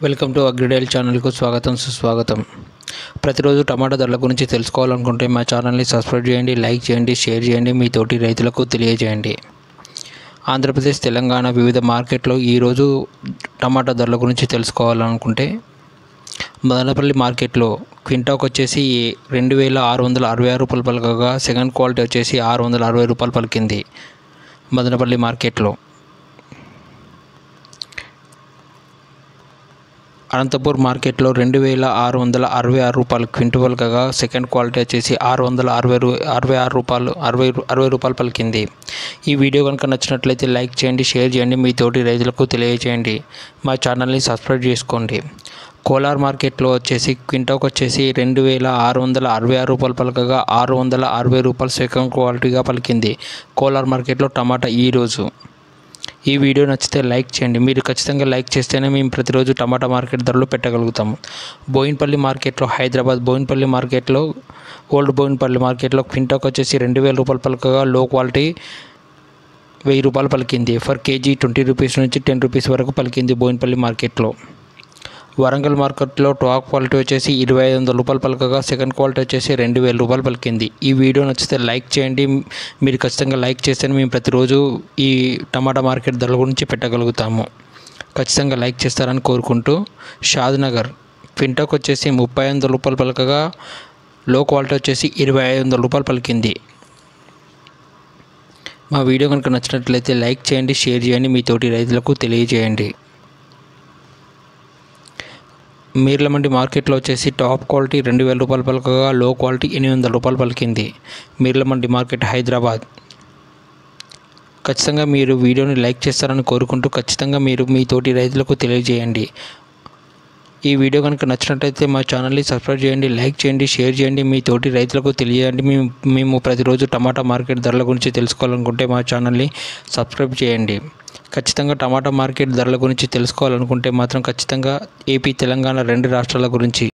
welcome to అగ్రిడైల్ ఛానల్కు స్వాగతం సుస్వాగతం ప్రతిరోజు టమాటా ధరల గురించి తెలుసుకోవాలనుకుంటే మా ఛానల్ని సబ్స్క్రైబ్ చేయండి లైక్ చేయండి షేర్ చేయండి మీ తోటి రైతులకు తెలియజేయండి ఆంధ్రప్రదేశ్ తెలంగాణ వివిధ మార్కెట్లో ఈరోజు టమాటా ధరల గురించి తెలుసుకోవాలనుకుంటే మదనపల్లి మార్కెట్లో క్వింటాకు వచ్చేసి రెండు వేల ఆరు వందల అరవై ఆరు రూపాయలు పలకగా సెకండ్ క్వాలిటీ వచ్చేసి ఆరు వందల అరవై రూపాయలు పలికింది మదనపల్లి మార్కెట్లో అనంతపూర్ మార్కెట్లో రెండు వేల ఆరు వందల అరవై ఆరు రూపాయలు క్వింటల్ కాగా సెకండ్ క్వాలిటీ వచ్చేసి ఆరు వందల అరవై రూ అరవై ఆరు రూపాయలు అరవై అరవై రూపాయలు పలికింది ఈ వీడియో కనుక నచ్చినట్లయితే లైక్ చేయండి షేర్ చేయండి మీ తోటి రైతులకు తెలియజేయండి మా ఛానల్ని సబ్స్క్రైబ్ చేసుకోండి కోలార్ మార్కెట్లో వచ్చేసి క్వింటాకు వచ్చేసి రెండు వేల ఆరు వందల అరవై ఆరు రూపాయలు పలకగా ఆరు వందల అరవై రూపాయలు సెకండ్ క్వాలిటీగా పలికింది కోలార్ మార్కెట్లో టమాటా ఈరోజు ఈ వీడియో నచ్చితే లైక్ చేయండి మీరు ఖచ్చితంగా లైక్ చేస్తేనే మేము ప్రతిరోజు టమాటా మార్కెట్ ధరలు పెట్టగలుగుతాము బోయిన్పల్లి మార్కెట్లో హైదరాబాద్ బోయిన్పల్లి మార్కెట్లో ఓల్డ్ బోయిన్పల్లి మార్కెట్లో క్వింటాకు వచ్చేసి రెండు వేల రూపాయలు పలకగా లో క్వాలిటీ వెయ్యి రూపాయలు పలికింది ఫర్ కేజీ ట్వంటీ రూపీస్ నుంచి టెన్ రూపీస్ వరకు పలికింది బోయిన్పల్లి మార్కెట్లో వరంగల్ మార్కెట్లో టాప్ క్వాలిటీ వచ్చేసి ఇరవై ఐదు వందల రూపాయలు పలకగా సెకండ్ క్వాలిటీ వచ్చేసి రెండు వేల రూపాయలు పలికింది ఈ వీడియో నచ్చితే లైక్ చేయండి మీరు ఖచ్చితంగా లైక్ చేస్తేనే మేము ప్రతిరోజు ఈ టమాటా మార్కెట్ ధరల గురించి పెట్టగలుగుతాము ఖచ్చితంగా లైక్ చేస్తారని కోరుకుంటూ షాద్నగర్ క్వింటాకు వచ్చేసి ముప్పై వందల రూపాయలు పలకగా లో క్వాలిటీ వచ్చేసి ఇరవై ఐదు వందల రూపాయలు పలికింది మా వీడియో కనుక నచ్చినట్లయితే లైక్ చేయండి షేర్ చేయండి మీ తోటి రైతులకు తెలియజేయండి మీర్లమండి మార్కెట్లో వచ్చేసి టాప్ క్వాలిటీ రెండు వేల రూపాయలు పలకగా లో క్వాలిటీ ఎనిమిది వందల రూపాయలు పలికింది మీర్లమండి మార్కెట్ హైదరాబాద్ ఖచ్చితంగా మీరు వీడియోని లైక్ చేస్తారని కోరుకుంటూ ఖచ్చితంగా మీరు మీ తోటి రైతులకు తెలియజేయండి ఈ వీడియో కనుక నచ్చినట్లయితే మా ఛానల్ని సబ్స్క్రైబ్ చేయండి లైక్ చేయండి షేర్ చేయండి మీ తోటి రైతులకు తెలియజేయండి మేము మేము ప్రతిరోజు టమాటా మార్కెట్ ధరల గురించి తెలుసుకోవాలనుకుంటే మా ఛానల్ని సబ్స్క్రైబ్ చేయండి ఖచ్చితంగా టమాటా మార్కెట్ ధరల గురించి తెలుసుకోవాలనుకుంటే మాత్రం ఖచ్చితంగా ఏపీ తెలంగాణ రెండు రాష్ట్రాల గురించి